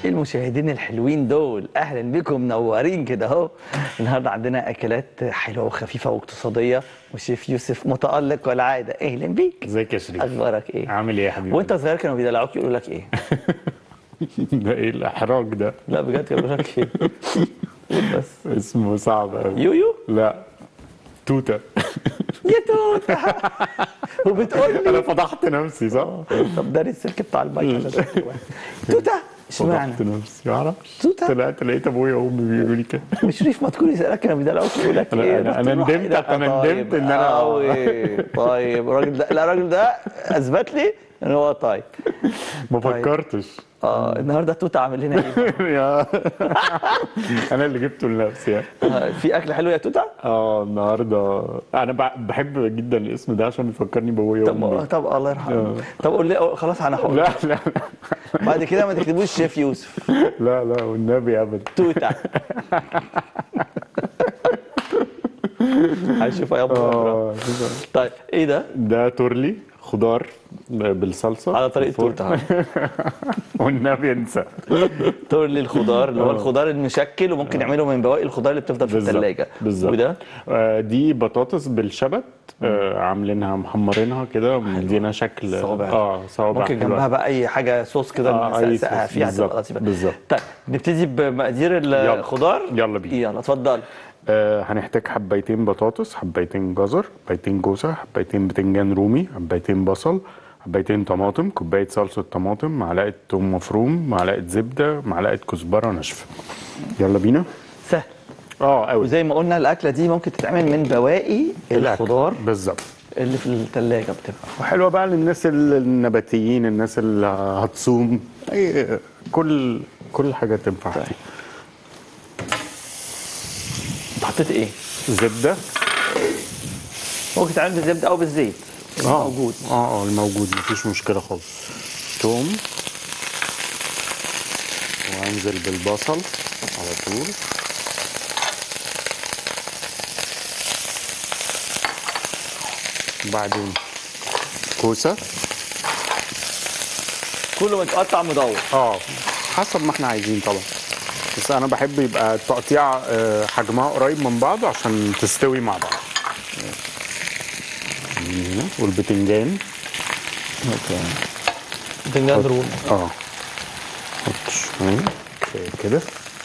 ايه المشاهدين الحلوين دول اهلا بكم منورين كده اهو النهارده عندنا اكلات حلوه وخفيفه واقتصاديه وشيف يوسف متالق والعاده اهلا بيك ازيك يا شريف اخبارك ايه عامل ايه يا حبيبي وانت صغير كانوا بيدلعوك يقولوا لك ايه ده ايه الاحراج ده لا بجد كانوا بيقولوا لك ايه قول بس اسمه صعب قوي يويو لا توته يا توته وبتقول انا لي فضحت نفسي صح؟ طب داري السلك بتاع المايك ولا ده؟ توته اشمعنى فضحت نفسي ما اعرفش توتة؟ طلعت لقيت ابويا وامي بيقولوا لي كده وشريف ما تكون يسالك كانوا بيدلعوك يقول لك أنا- ايه أنا- رحت أنا تروح ندمت- إيه؟ أنا طيب ندمت إن أنا- أوي. طيب الراجل ده لا الراجل ده اثبت لي ان هو طيب ما طيب. فكرتش اه النهارده توته عامل لنا ايه يا انا اللي جبته لنفسي يعني آه، في اكل حلو يا توته اه النهارده انا بع- بحب جدا الاسم ده عشان بيفكرني بابويا طب وامي طب الله يرحمه آه. طب قول لي خلاص انا هقول لا لا بعد كده ما تكتبوش شيف يوسف لا لا والنبي ابدا توته هنشوف يا ابو اه طيب ايه ده ده تورلي خضار بالصلصه على طريقه الفرن. توته والنبي انسى تورلي الخضار اللي هو آه. الخضار المشكل وممكن يعمله من بواقي الخضار اللي بتفضل في بالظبط. الثلاجه بالظبط وده آه، دي بطاطس بالشبت آه، عاملينها محمرينها كده مدينا شكل صوابع. اه صوابع ممكن حلوة. جنبها بقى اي حاجه صوص كده آه، أي نسقسقها صوص. فيها بالظبط. هتبقى لطيفه بالظبط. طيب نبتدي بمقادير الخضار يلا بينا. يلا اتفضل آه، هنحتاج حبايتين بطاطس حبايتين جزر حبايتين جوزة حبايتين بتنجان رومي حبايتين بصل حبايتين طماطم كوباية صلصة طماطم معلقة توم مفروم معلقة زبدة معلقة كزبرة ناشفة يلا بينا سهل اه قوي وزي ما قلنا الاكله دي ممكن تتعمل من بواقي الخضار بالظبط اللي في الثلاجه بتبقى وحلوه بقى للناس النباتيين الناس اللي هتصوم اي كل كل حاجه تنفع طيب. انت حطيت ايه زبده ممكن تتعمل بالزبده او بالزيت موجود اه اه الموجود مفيش مشكله خالص توم وانزل بالبصل على طول بعدين كوسه كله متقطع مدور اه حسب ما احنا عايزين طبعا بس انا بحب يبقى التقطيع آه، حجمها قريب من بعض عشان تستوي مع بعض من هنا والبتنجان اوكي بتنجان رومي اه حط شويه كفاية كده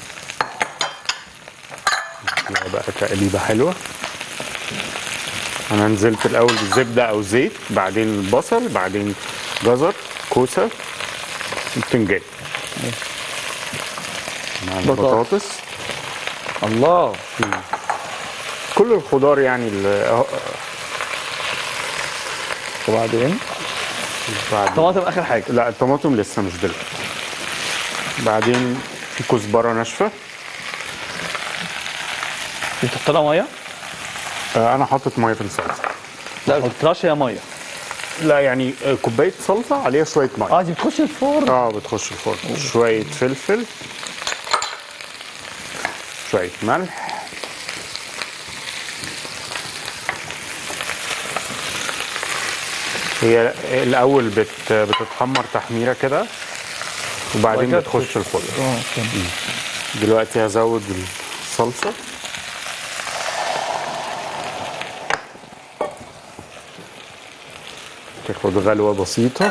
نديها بقى تقليبه حلوه انا نزلت الاول بالزبده او زيت بعدين البصل بعدين جزر كوسه البتنجان مع بطاطس. البطاطس الله كل الخضار يعني ال- وبعدين بعد طماطم اخر حاجه لا الطماطم لسه مش دلوقتي بعدين في كزبره ناشفه بتحط لها ميه آه، انا حاطط ميه في الصلصه لا ما بتحطش هي ميه لا يعني آه، كوبايه صلصه عليها شويه ميه اه دي بتخش الفرن اه بتخش الفرن شويه فلفل شويه ملح هي الاول بت بتتحمر تحميره كده وبعدين وبعد كده بتخش الفرن اه اوكي دلوقتي هزود الصلصه تاخد غلوه بسيطه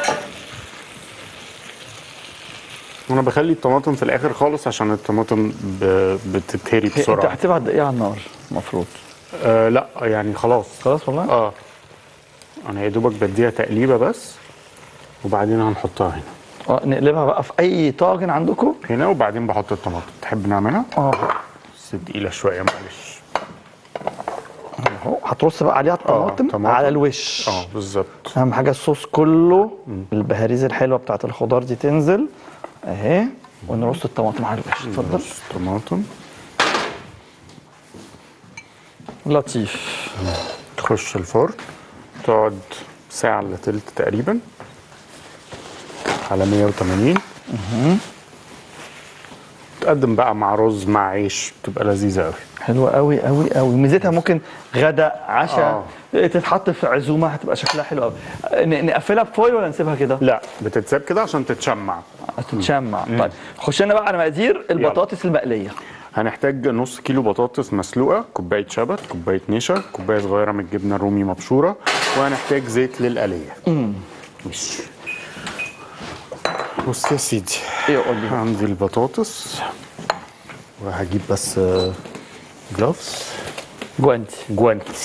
وانا بخلي الطماطم في الاخر خالص عشان الطماطم ب- بتتهري انت بسرعه هتبعت قد ايه على النار المفروض آه لا يعني خلاص خلاص والله اه انا يا دوبك بديها تقليبه بس وبعدين هنحطها هنا اه نقلبها بقى في اي طاجن عندكم هنا وبعدين بحط الطماطم تحب نعملها اه بس تقيله شويه معلش اهو هترص بقى عليها الطماطم طماطم. على الوش اه بالظبط اهم حاجه الصوص كله البهاريز الحلوه بتاعت الخضار دي تنزل اهي ونرص الطماطم على الوش اتفضل نص طماطم لطيف تخش الفرن تقعد ساعة الا تلت تقريبا على 180 تقدم بقى مع رز مع عيش تبقى لذيذة قوي حلوه قوي قوي قوي ميزتها ممكن غدا عشاء تتحط في عزومه هتبقى شكلها حلو قوي ن- نقفلها بفويل ولا نسيبها كده لا بتتساب كده عشان تتشمع تتشمع طيب خش لنا بقى على مقادير البطاطس المقليه هنحتاج نص كيلو بطاطس مسلوقه كوبايه شبت كوبايه نشا كوبايه صغيره من الجبنه الرومي مبشوره وهنحتاج زيت للقليه ماشي بص يا سيدي ايه قول لي عندي البطاطس وهجيب بس جلوفز جوانتي جوانتي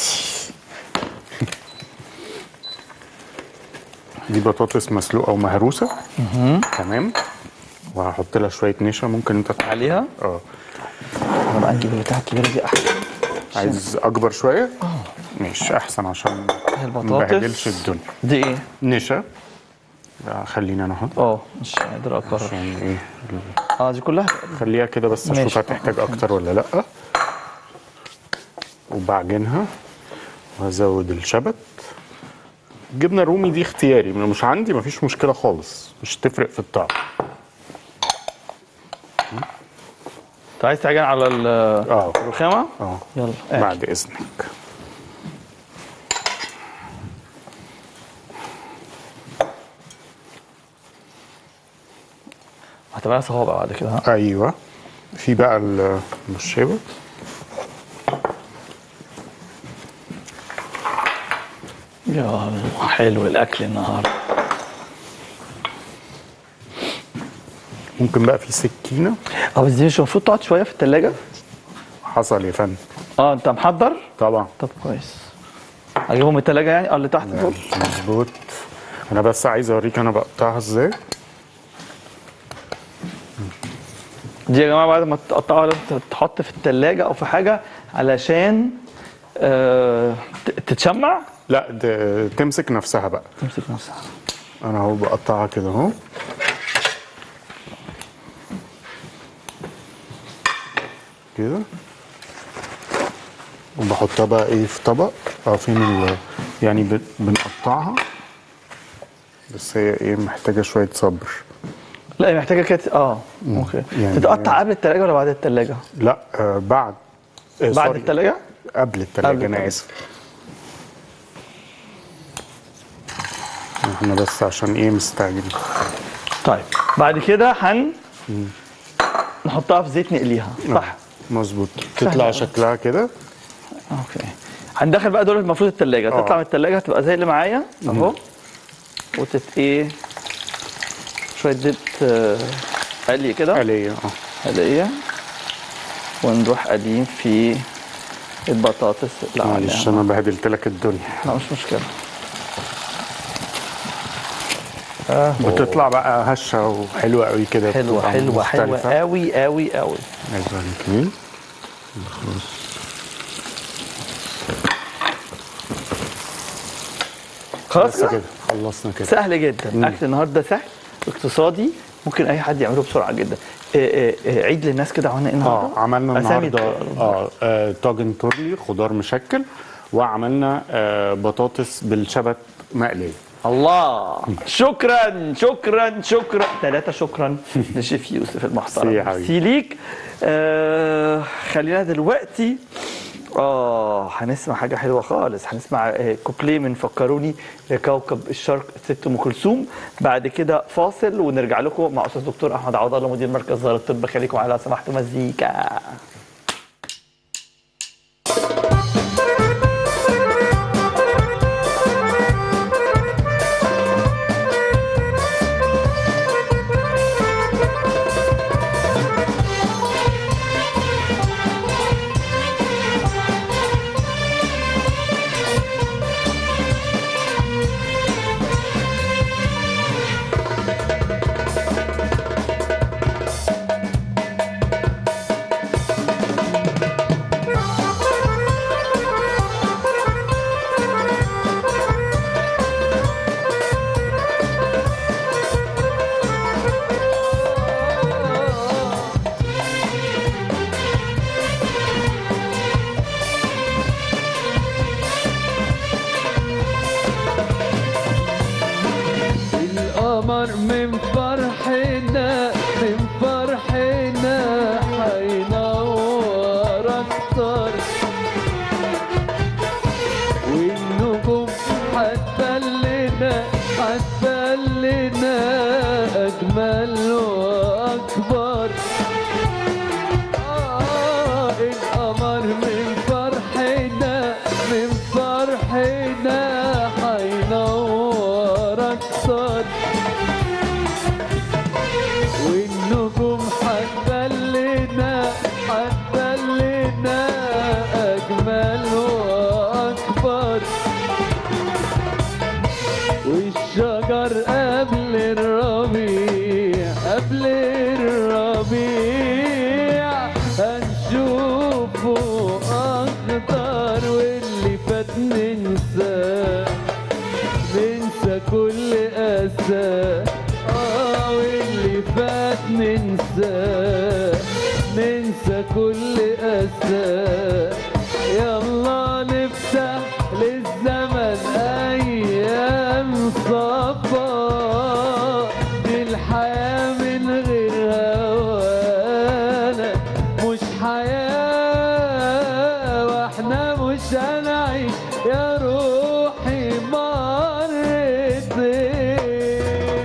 دي بطاطس مسلوقه ومهروسه تمام وهحط لها شويه نشا ممكن انت تحط- عليها اه انا بقى نجيب البتاع الكبيره دي احسن عايز اكبر شويه ماشي احسن عشان ما البطاطس. نبهدلش الدنيا دي ايه نشا لا، خليني انا احط اه مش قادر اقرر عشان ايه اه دي كلها خليها كده بس اشوف ماشي. هتحتاج اكتر ولا لا وبعجنها وهزود الشبت الجبنه الرومي دي اختياري لو مش عندي مفيش مشكله خالص مش تفرق في الطعم انت عايز تعجن على ال- اه الرخامه اه يلا آه. بعد اذنك هتبقى صوابع بعد كده ها ايوه في بقى ال- الشيبه يا الله حلو الاكل النهارده ممكن بقى في سكينه اه بس دي مش المفروض تقعد شويه في الثلاجه حصل يا فندم اه انت محضر طبعا طب كويس اجيبهم من الثلاجه يعني اه اللي تحت دول مظبوط انا بس عايز اوريك انا بقطعها ازاي دي يا جماعه بعد ما تقطعها لازم تحط في الثلاجه او في حاجه علشان آه ت- تتشمع لا ده تمسك نفسها بقى تمسك نفسها انا اهو بقطعها كده اهو كده وبحطها بقى ايه في طبق اه فين ال يعني ب- بنقطعها بس هي ايه محتاجه شويه صبر لا هي محتاجه كده اه اوكي يعني- تتقطع قبل الثلاجه ولا بعد الثلاجه؟ لا آه بعد آه بعد سوري، الثلاجه؟ قبل التلاجة قبل انا التلاجة. اسف احنا بس عشان ايه مستعجلين طيب بعد كده هن نحطها في زيت نقليها صح؟ مظبوط سهلة تطلع أوي. شكلها كده اوكي هندخل بقى دول المفروض الثلاجه آه. تطلع من الثلاجه هتبقى زي اللي معايا اهو وتت ايه شويه زيت آه، قلي كده آلية اه قليه ونروح قاليين في البطاطس اللي معلش عليها انا بهدلت لك الدنيا لا مش مشكله بتطلع بقى هشه وحلوه قوي كده حلوه بتبقى حلوه حلوه مختلفة. قوي قوي قوي عايزها كمان خلاص بس كده كده خلصنا كده سهل جدا اكل النهارده سهل اقتصادي ممكن اي حد يعمله بسرعه جدا إيه إيه عيد للناس كده عملنا ايه النهارده اه عملنا أسامي النهارده اه آه، طاجن تورلي خضار مشكل وعملنا آه بطاطس بالشبت مقليه الله شكرا شكرا شكرا ثلاثة شكرا لشيف يوسف المحترم سي يا حبيبي. سي ليك آه خلينا دلوقتي اه هنسمع حاجة حلوة خالص هنسمع آه كوبليه من فكروني لكوكب الشرق ست ام كلثوم بعد كده فاصل ونرجع لكم مع استاذ دكتور احمد عوض الله مدير مركز زهر الطب خليكم على سماحة مزيكا القمر من فرحنا من فرحنا حينور اكتر ننساه اه واللي فات ننساه ننسى كل أساه يلا نفتح للزمن أيام صفا دي الحياة من غير هوانا مش حياة واحنا مش هنعيش يا روحي مرتين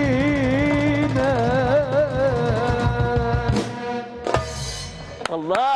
الله